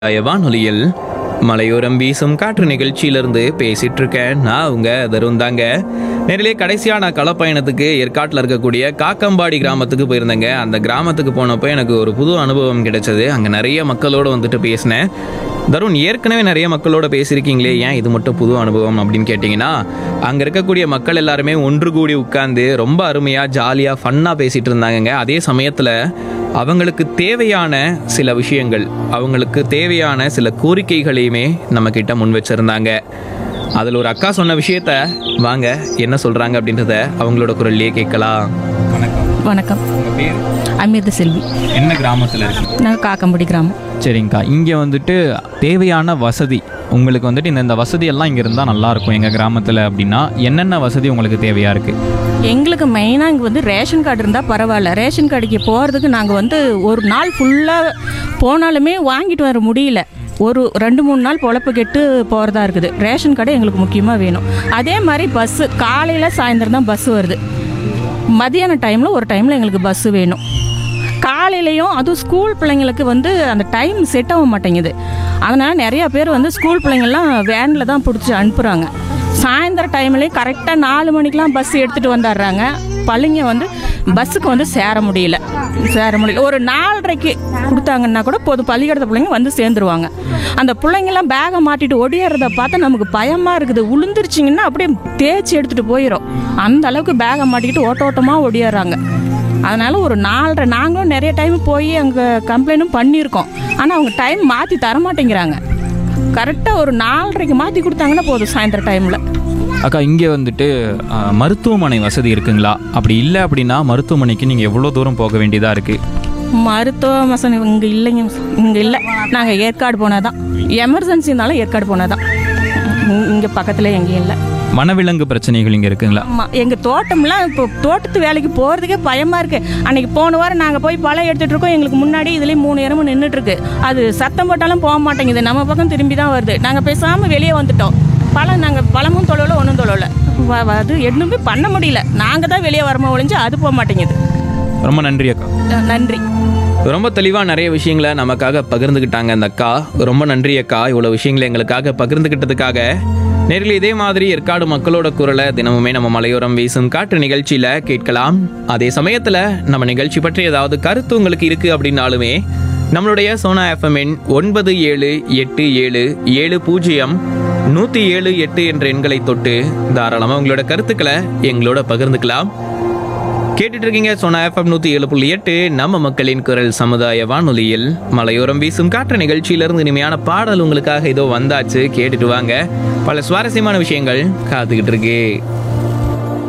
சமுதாய வானொலியில் மலையோரம் வீசும் காற்று நிகழ்ச்சியிலிருந்து பேசிட்டு இருக்கேன் நான் அவங்க தருண் தாங்க நேரிலே கடைசியா நான் களப்பயணத்துக்கு ஏற்காட்டில் இருக்கக்கூடிய காக்கம்பாடி கிராமத்துக்கு போயிருந்தேங்க அந்த கிராமத்துக்கு போனப்போ எனக்கு ஒரு புது அனுபவம் கிடைச்சது அங்கே நிறைய மக்களோட வந்துட்டு பேசினேன் தருண் ஏற்கனவே நிறைய மக்களோட பேசியிருக்கீங்களே ஏன் இது மட்டும் புது அனுபவம் அப்படின்னு கேட்டிங்கன்னா அங்கே இருக்கக்கூடிய மக்கள் எல்லாருமே ஒன்று கூடி உட்கார்ந்து ரொம்ப அருமையாக ஜாலியாக ஃபன்னாக பேசிட்டு இருந்தாங்கங்க அதே சமயத்தில் அவங்களுக்கு தேவையான சில விஷயங்கள் அவங்களுக்கு தேவையான சில கோரிக்கைகளையுமே நம்ம கிட்ட முன் வச்சிருந்தாங்க அதில் ஒரு அக்கா சொன்ன விஷயத்த வாங்க என்ன சொல்றாங்க அப்படின்றத அவங்களோட குரல்லையே கேட்கலாம் வணக்கம் வணக்கம் உங்கள் பேர் அமிர்த செல்வி என்ன கிராமத்தில் இருக்கு நாங்கள் காக்கம்படி கிராமம் சரிங்கக்கா இங்கே வந்துட்டு தேவையான வசதி உங்களுக்கு வந்துட்டு இந்த இந்த வசதியெல்லாம் இங்கே இருந்தால் நல்லாயிருக்கும் எங்கள் கிராமத்தில் அப்படின்னா என்னென்ன வசதி உங்களுக்கு தேவையாக இருக்குது எங்களுக்கு மெயினாக இங்கே வந்து ரேஷன் கார்டு இருந்தால் பரவாயில்ல ரேஷன் கார்டுக்கு போகிறதுக்கு நாங்கள் வந்து ஒரு நாள் ஃபுல்லாக போனாலுமே வாங்கிட்டு வர முடியல ஒரு ரெண்டு மூணு நாள் பொழப்பு கெட்டு போகிறதா இருக்குது ரேஷன் கார்டு எங்களுக்கு முக்கியமாக வேணும் அதே மாதிரி பஸ்ஸு காலையில் சாயந்தரம் தான் பஸ்ஸு வருது மதியான டைமில் ஒரு டைமில் எங்களுக்கு பஸ்ஸு வேணும் காலையிலையும் அதுவும் ஸ்கூல் பிள்ளைங்களுக்கு வந்து அந்த டைம் செட் ஆக மாட்டேங்குது அதனால் நிறையா பேர் வந்து ஸ்கூல் பிள்ளைங்கள்லாம் வேனில் தான் பிடிச்சி அனுப்புகிறாங்க சாயந்தர டைம்லேயும் கரெக்டாக நாலு மணிக்கெலாம் பஸ் எடுத்துகிட்டு வந்துடுறாங்க பள்ளிங்க வந்து பஸ்ஸுக்கு வந்து சேர முடியல சேர முடியல ஒரு நாலரைக்கு கொடுத்தாங்கன்னா கூட போதும் பள்ளிக்கூடத்து பிள்ளைங்க வந்து சேர்ந்துருவாங்க அந்த பிள்ளைங்கெல்லாம் பேகை மாட்டிட்டு ஒடியறத பார்த்தா நமக்கு பயமாக இருக்குது உளுந்துருச்சிங்கன்னா அப்படியே தேய்ச்சி எடுத்துகிட்டு போயிடும் அந்த அளவுக்கு பேகை மாட்டிக்கிட்டு ஓட்ட ஓட்டமாக ஒடியாடுறாங்க அதனால ஒரு நாலரை நாங்களும் நிறைய டைம் போய் அங்கே கம்ப்ளைண்ட்டும் பண்ணியிருக்கோம் ஆனால் அவங்க டைம் மாற்றி தர மாட்டேங்கிறாங்க கரெக்டாக ஒரு நாலரைக்கு மாற்றி கொடுத்தாங்கன்னா போதும் சாயந்தர டைமில் அக்கா இங்கே வந்துட்டு ஆ, மருத்துவமனை வசதி இருக்குங்களா அப்படி இல்லை அப்படின்னா மருத்துவமனைக்கு நீங்கள் எவ்வளோ தூரம் போக வேண்டியதாக இருக்குது மருத்துவ மசன் இங்கே இல்லைங்க இங்கே இல்லை நாங்கள் ஏற்காடு போனால் தான் எமர்ஜென்சினாலும் ஏற்காடு போனால் தான் இங்கே பக்கத்தில் எங்கேயும் இல்லை வனவிலங்கு பிரச்சனைகள் இங்கே இருக்குங்களா ஆமாம் எங்கள் தோட்டம்லாம் இப்போ தோட்டத்து வேலைக்கு போகிறதுக்கே பயமாக இருக்குது அன்னைக்கு போன வாரம் நாங்கள் போய் பழம் எடுத்துகிட்டு இருக்கோம் எங்களுக்கு முன்னாடி இதுலேயும் மூணு இடமும் நின்றுட்டு இருக்கு அது சத்தம் போட்டாலும் போக மாட்டேங்குது நம்ம பக்கம் திரும்பி தான் வருது நாங்கள் பேசாமல் வெளியே வந்துட்டோம் பழம் நாங்கள் பழமும் தொழல ஒன்றும் தொழல வ- வ- அது எதுவுமே பண்ண முடியல நாங்கள் தான் வெளியே வரமா ஒழிஞ்சு அது போக மாட்டேங்குது ரொம்ப நன்றி அக்கா அஹ் நன்றி ரொம்ப தெளிவாக நிறைய விஷயங்களை நமக்காக பகிர்ந்துக்கிட்டாங்க அந்த அக்கா ரொம்ப நன்றி அக்கா இவ்வளோ விஷயங்களை எங்களுக்காக பகிர்ந்துக்கிட்டதுக்காக நேரில் இதே மாதிரி ஏற்காடு மக்களோட குரலை தினமுமே நம்ம மலையோரம் வீசும் காற்று நிகழ்ச்சியில் கேட்கலாம் அதே சமயத்தில் நம்ம நிகழ்ச்சி பற்றி ஏதாவது கருத்து உங்களுக்கு இருக்குது அப்படின்னாலுமே நம்மளுடைய சோனா எஃப்எம்மின் ஒன்பது ஏழு எட்டு ஏழு ஏழு பூஜ்ஜியம் நூற்றி ஏழு எட்டு என்ற எண்களை தொட்டு தாராளமாக உங்களோட கருத்துக்களை எங்களோட பகிர்ந்துக்கலாம் கேட்டுட்டு இருக்கீங்க சோனா எஃப்எம் நூத்தி ஏழு புள்ளி எட்டு நம்ம மக்களின் குரல் சமுதாய வானொலியில் மலையோரம் வீசும் காற்று நிகழ்ச்சியிலிருந்து இனிமையான பாடல் உங்களுக்காக இதோ வந்தாச்சு கேட்டுட்டு வாங்க பல சுவாரஸ்யமான விஷயங்கள் காத்துக்கிட்டு இருக்கு